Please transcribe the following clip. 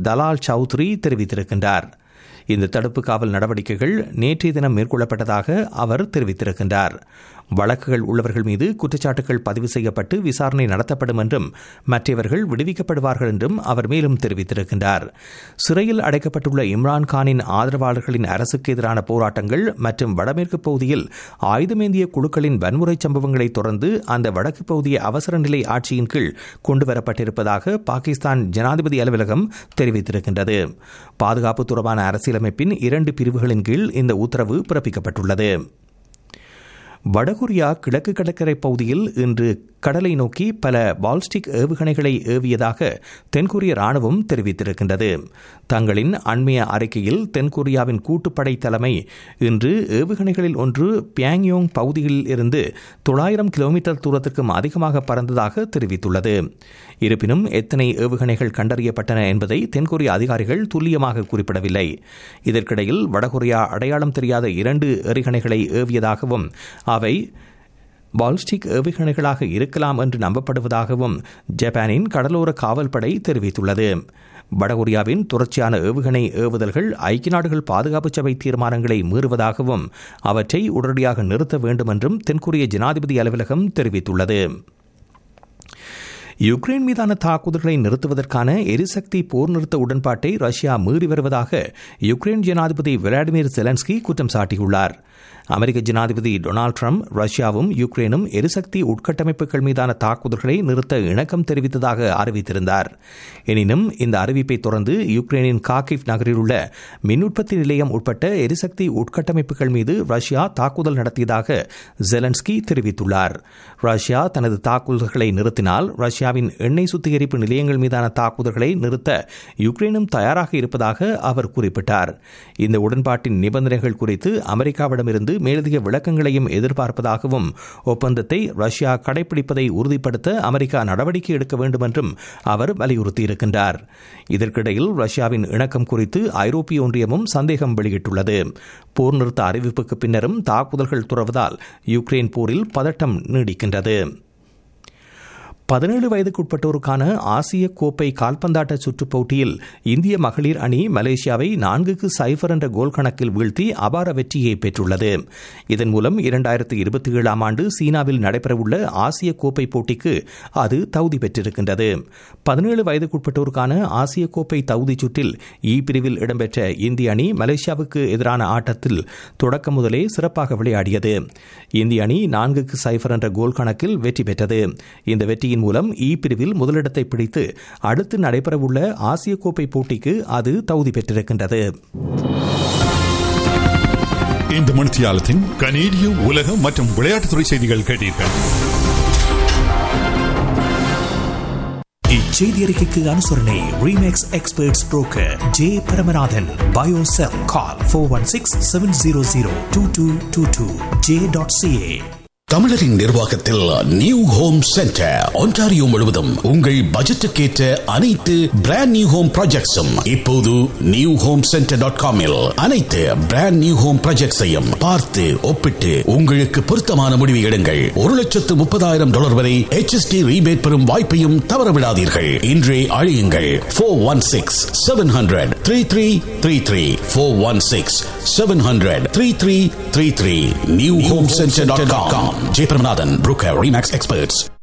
தலால் சௌத்ரி தெரிவித்திருக்கின்றார் இந்த தடுப்பு காவல் நடவடிக்கைகள் நேற்றைய தினம் மேற்கொள்ளப்பட்டதாக அவர் தெரிவித்திருக்கின்றார் வழக்குகள் உள்ளவர்கள் மீது குற்றச்சாட்டுகள் பதிவு செய்யப்பட்டு விசாரணை நடத்தப்படும் என்றும் மற்றவர்கள் விடுவிக்கப்படுவார்கள் என்றும் அவர் மேலும் தெரிவித்திருக்கின்றார் சிறையில் அடைக்கப்பட்டுள்ள இம்ரான் கானின் ஆதரவாளர்களின் அரசுக்கு எதிரான போராட்டங்கள் மற்றும் வடமேற்கு பகுதியில் ஆயுதமேந்திய குழுக்களின் வன்முறை சம்பவங்களை தொடர்ந்து அந்த வடக்கு பகுதியை அவசர நிலை ஆட்சியின் கீழ் கொண்டுவரப்பட்டிருப்பதாக பாகிஸ்தான் ஜனாதிபதி அலுவலகம் தெரிவித்திருக்கின்றது பாதுகாப்பு தொடர்பான அரசியலமைப்பின் இரண்டு பிரிவுகளின் கீழ் இந்த உத்தரவு பிறப்பிக்கப்பட்டுள்ளது வடகொரியா கிழக்கு கடற்கரை பகுதியில் இன்று கடலை நோக்கி பல பால்ஸ்டிக் ஏவுகணைகளை ஏவியதாக தென்கொரிய ராணுவம் தெரிவித்திருக்கின்றது தங்களின் அண்மைய அறிக்கையில் தென்கொரியாவின் கூட்டுப்படை தலைமை இன்று ஏவுகணைகளில் ஒன்று பியாங்யோங் பகுதியில் இருந்து தொள்ளாயிரம் கிலோமீட்டர் தூரத்திற்கும் அதிகமாக பறந்ததாக தெரிவித்துள்ளது இருப்பினும் எத்தனை ஏவுகணைகள் கண்டறியப்பட்டன என்பதை தென்கொரிய அதிகாரிகள் துல்லியமாக குறிப்பிடவில்லை இதற்கிடையில் வடகொரியா அடையாளம் தெரியாத இரண்டு எறிகணைகளை ஏவியதாகவும் அவை பால்ஸ்டிக் ஏவுகணைகளாக இருக்கலாம் என்று நம்பப்படுவதாகவும் ஜப்பானின் கடலோர காவல்படை தெரிவித்துள்ளது வடகொரியாவின் தொடர்ச்சியான ஏவுகணை ஏவுதல்கள் ஐக்கிய நாடுகள் பாதுகாப்பு சபை தீர்மானங்களை மீறுவதாகவும் அவற்றை உடனடியாக நிறுத்த வேண்டும் என்றும் தென்கொரிய ஜனாதிபதி அலுவலகம் தெரிவித்துள்ளது யுக்ரைன் மீதான தாக்குதல்களை நிறுத்துவதற்கான எரிசக்தி போர் நிறுத்த உடன்பாட்டை ரஷ்யா மீறி வருவதாக யுக்ரைன் ஜனாதிபதி விளாடிமிர் செலன்ஸ்கி குற்றம் சாட்டியுள்ளார் அமெரிக்க ஜனாதிபதி டொனால்டு ட்ரம்ப் ரஷ்யாவும் யுக்ரைனும் எரிசக்தி உட்கட்டமைப்புகள் மீதான தாக்குதல்களை நிறுத்த இணக்கம் தெரிவித்ததாக அறிவித்திருந்தார் எனினும் இந்த அறிவிப்பை தொடர்ந்து யுக்ரைனின் காக்கிவ் நகரில் உள்ள மின் உற்பத்தி நிலையம் உட்பட்ட எரிசக்தி உட்கட்டமைப்புகள் மீது ரஷ்யா தாக்குதல் நடத்தியதாக ஜெலன்ஸ்கி தெரிவித்துள்ளார் ரஷ்யா தனது தாக்குதல்களை நிறுத்தினால் ரஷ்யாவின் எண்ணெய் சுத்திகரிப்பு நிலையங்கள் மீதான தாக்குதல்களை நிறுத்த யுக்ரைனும் தயாராக இருப்பதாக அவர் குறிப்பிட்டார் இந்த உடன்பாட்டின் நிபந்தனைகள் குறித்து அமெரிக்காவிடமிருந்து மேலதிக விளக்கங்களையும் எதிர்பார்ப்பதாகவும் ஒப்பந்தத்தை ரஷ்யா கடைபிடிப்பதை உறுதிப்படுத்த அமெரிக்கா நடவடிக்கை எடுக்க வேண்டும் என்றும் அவர் வலியுறுத்தியிருக்கின்றார் இதற்கிடையில் ரஷ்யாவின் இணக்கம் குறித்து ஐரோப்பிய ஒன்றியமும் சந்தேகம் வெளியிட்டுள்ளது போர் நிறுத்த அறிவிப்புக்கு பின்னரும் தாக்குதல்கள் துறவதால் யுக்ரைன் போரில் பதட்டம் நீடிக்கின்றது பதினேழு வயதுக்குட்பட்டோருக்கான ஆசிய கோப்பை கால்பந்தாட்ட சுற்றுப் போட்டியில் இந்திய மகளிர் அணி மலேசியாவை நான்குக்கு சைபர் என்ற கோல் கணக்கில் வீழ்த்தி அபார வெற்றியை பெற்றுள்ளது இதன் மூலம் இரண்டாயிரத்து இருபத்தி ஏழாம் ஆண்டு சீனாவில் நடைபெறவுள்ள ஆசிய கோப்பை போட்டிக்கு அது தகுதி பெற்றிருக்கின்றது பதினேழு வயதுக்குட்பட்டோருக்கான ஆசிய கோப்பை தகுதி சுற்றில் இ பிரிவில் இடம்பெற்ற இந்திய அணி மலேசியாவுக்கு எதிரான ஆட்டத்தில் தொடக்க முதலே சிறப்பாக விளையாடியது இந்திய அணி நான்குக்கு சைபர் என்ற கோல் கணக்கில் வெற்றி பெற்றது இந்த வெற்றியின் போட்டியின் மூலம் இ பிரிவில் முதலிடத்தை பிடித்து அடுத்து நடைபெறவுள்ள ஆசிய கோப்பை போட்டிக்கு அது தகுதி பெற்றிருக்கின்றது இந்த மணித்தியாலத்தின் கனேடிய உலக மற்றும் விளையாட்டுத்துறை செய்திகள் கேட்டீர்கள் இச்செய்தி அறிக்கைக்கு அனுசரணை Remax experts broker J Paramanathan பயோசெல் call four one six seven zero zero two two two two J dot CA தமிழரின் நிர்வாகத்தில் நியூ ஹோம் சென்டர் ஒன்டாரியோ முழுவதும் உங்கள் பட்ஜெட்டுக்கேற்ற அனைத்து பிராண்ட் நியூ ஹோம் ப்ராஜெக்ட்ஸும் இப்போது நியூ ஹோம் சென்டர் டாட் காமில் அனைத்து பிராண்ட் நியூ ஹோம் ப்ராஜெக்ட்ஸையும் பார்த்து ஒப்பிட்டு உங்களுக்கு பொருத்தமான முடிவு எடுங்கள் ஒரு லட்சத்து முப்பதாயிரம் டாலர் வரை HST ரீபேட் பெறும் வாய்ப்பையும் தவறவிடாதீர்கள் இன்றே அழியுங்கள் four one six seven hundred three three three three four one six seven hundred three three three three new home centre dot com Jeyaparamanathan broker Remax experts